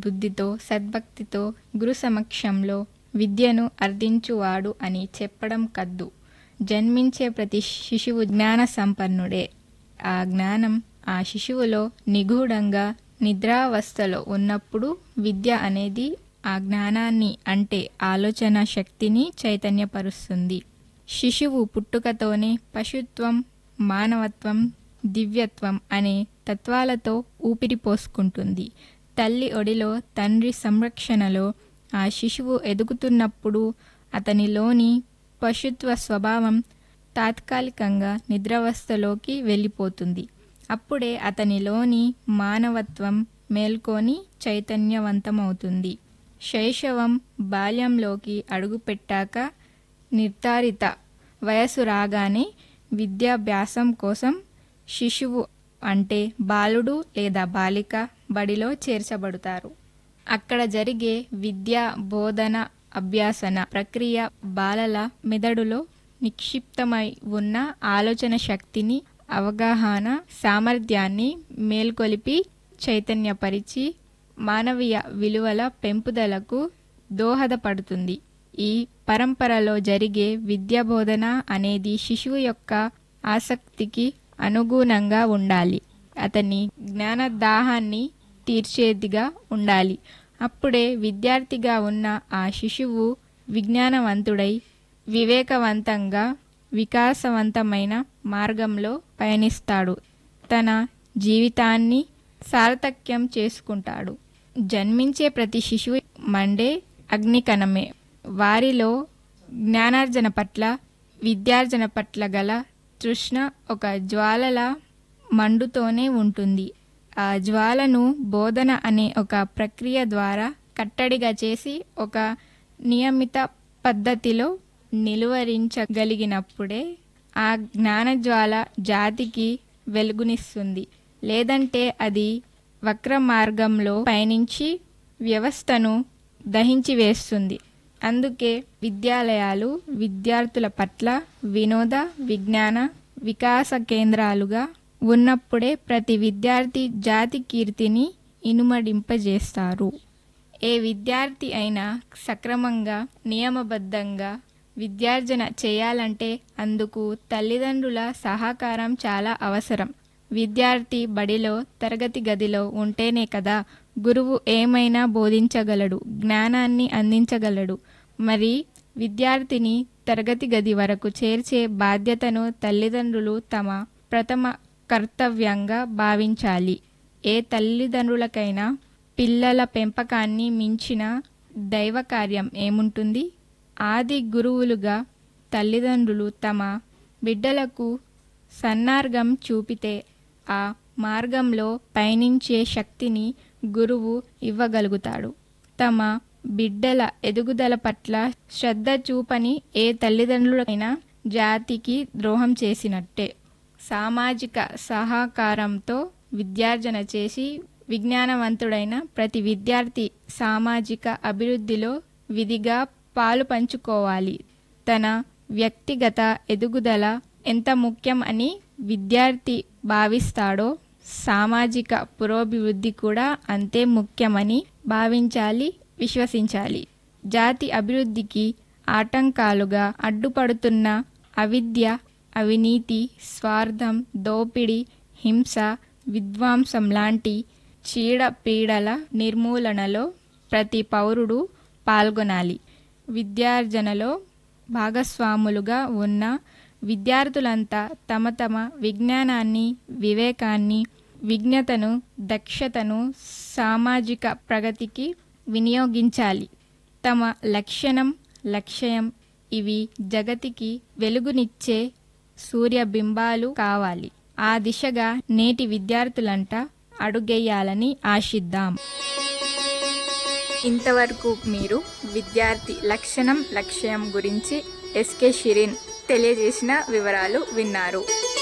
బుద్ధితో సద్భక్తితో గురు సమక్షంలో విద్యను అర్థించువాడు అని చెప్పడం కద్దు జన్మించే ప్రతి శిశువు జ్ఞాన సంపన్నుడే ఆ జ్ఞానం ఆ శిశువులో నిగూఢంగా నిద్రావస్థలో ఉన్నప్పుడు విద్య అనేది ఆ జ్ఞానాన్ని అంటే ఆలోచన శక్తిని చైతన్యపరుస్తుంది శిశువు పుట్టుకతోనే పశుత్వం మానవత్వం దివ్యత్వం అనే తత్వాలతో ఊపిరి పోసుకుంటుంది తల్లి ఒడిలో తండ్రి సంరక్షణలో ఆ శిశువు ఎదుగుతున్నప్పుడు అతనిలోని పశుత్వ స్వభావం తాత్కాలికంగా నిద్రావస్థలోకి వెళ్ళిపోతుంది అప్పుడే అతనిలోని మానవత్వం మేల్కొని చైతన్యవంతమవుతుంది శైశవం బాల్యంలోకి అడుగుపెట్టాక నిర్ధారిత వయసు రాగానే విద్యాభ్యాసం కోసం శిశువు అంటే బాలుడు లేదా బాలిక బడిలో చేర్చబడతారు అక్కడ జరిగే విద్య బోధన అభ్యాసన ప్రక్రియ బాలల మెదడులో నిక్షిప్తమై ఉన్న ఆలోచన శక్తిని అవగాహన సామర్థ్యాన్ని మేల్కొలిపి చైతన్యపరిచి మానవీయ విలువల పెంపుదలకు దోహదపడుతుంది ఈ పరంపరలో జరిగే విద్యాబోధన అనేది శిశువు యొక్క ఆసక్తికి అనుగుణంగా ఉండాలి అతని జ్ఞానదాహాన్ని తీర్చేదిగా ఉండాలి అప్పుడే విద్యార్థిగా ఉన్న ఆ శిశువు విజ్ఞానవంతుడై వివేకవంతంగా వికాసవంతమైన మార్గంలో పయనిస్తాడు తన జీవితాన్ని సార్థక్యం చేసుకుంటాడు జన్మించే ప్రతి శిశువు మండే అగ్నికణమే వారిలో జ్ఞానార్జన పట్ల విద్యార్జన పట్ల గల తృష్ణ ఒక జ్వాలలా మండుతోనే ఉంటుంది ఆ జ్వాలను బోధన అనే ఒక ప్రక్రియ ద్వారా కట్టడిగా చేసి ఒక నియమిత పద్ధతిలో నిలువరించగలిగినప్పుడే ఆ జ్ఞానజ్వాల జాతికి వెలుగునిస్తుంది లేదంటే అది వక్ర మార్గంలో పయనించి వ్యవస్థను దహించి వేస్తుంది అందుకే విద్యాలయాలు విద్యార్థుల పట్ల వినోద విజ్ఞాన వికాస కేంద్రాలుగా ఉన్నప్పుడే ప్రతి విద్యార్థి జాతి కీర్తిని ఇనుమడింపజేస్తారు ఏ విద్యార్థి అయినా సక్రమంగా నియమబద్ధంగా విద్యార్జన చేయాలంటే అందుకు తల్లిదండ్రుల సహకారం చాలా అవసరం విద్యార్థి బడిలో తరగతి గదిలో ఉంటేనే కదా గురువు ఏమైనా బోధించగలడు జ్ఞానాన్ని అందించగలడు మరి విద్యార్థిని తరగతి గది వరకు చేర్చే బాధ్యతను తల్లిదండ్రులు తమ ప్రథమ కర్తవ్యంగా భావించాలి ఏ తల్లిదండ్రులకైనా పిల్లల పెంపకాన్ని మించిన దైవ కార్యం ఏముంటుంది ఆది గురువులుగా తల్లిదండ్రులు తమ బిడ్డలకు సన్నార్గం చూపితే ఆ మార్గంలో పయనించే శక్తిని గురువు ఇవ్వగలుగుతాడు తమ బిడ్డల ఎదుగుదల పట్ల శ్రద్ధ చూపని ఏ తల్లిదండ్రులైనా జాతికి ద్రోహం చేసినట్టే సామాజిక సహకారంతో విద్యార్జన చేసి విజ్ఞానవంతుడైన ప్రతి విద్యార్థి సామాజిక అభివృద్ధిలో విధిగా పాలు పంచుకోవాలి తన వ్యక్తిగత ఎదుగుదల ఎంత ముఖ్యం అని విద్యార్థి భావిస్తాడో సామాజిక పురోభివృద్ధి కూడా అంతే ముఖ్యమని భావించాలి విశ్వసించాలి జాతి అభివృద్ధికి ఆటంకాలుగా అడ్డుపడుతున్న అవిద్య అవినీతి స్వార్థం దోపిడీ హింస విధ్వంసం లాంటి చీడపీడల నిర్మూలనలో ప్రతి పౌరుడు పాల్గొనాలి విద్యార్జనలో భాగస్వాములుగా ఉన్న విద్యార్థులంతా తమ తమ విజ్ఞానాన్ని వివేకాన్ని విజ్ఞతను దక్షతను సామాజిక ప్రగతికి వినియోగించాలి తమ లక్షణం లక్ష్యం ఇవి జగతికి వెలుగునిచ్చే సూర్యబింబాలు కావాలి ఆ దిశగా నేటి విద్యార్థులంట అడుగేయాలని ఆశిద్దాం ఇంతవరకు మీరు విద్యార్థి లక్షణం లక్ష్యం గురించి ఎస్కే షిరిన్ తెలియజేసిన వివరాలు విన్నారు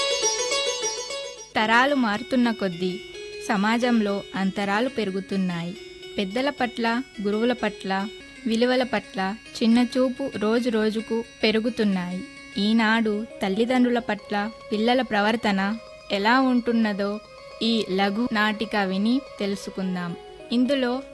తరాలు మారుతున్న కొద్దీ సమాజంలో అంతరాలు పెరుగుతున్నాయి పెద్దల పట్ల గురువుల పట్ల విలువల పట్ల చిన్న చూపు రోజు రోజుకు పెరుగుతున్నాయి ఈనాడు తల్లిదండ్రుల పట్ల పిల్లల ప్రవర్తన ఎలా ఉంటున్నదో ఈ లఘు నాటిక విని తెలుసుకుందాం ఇందులో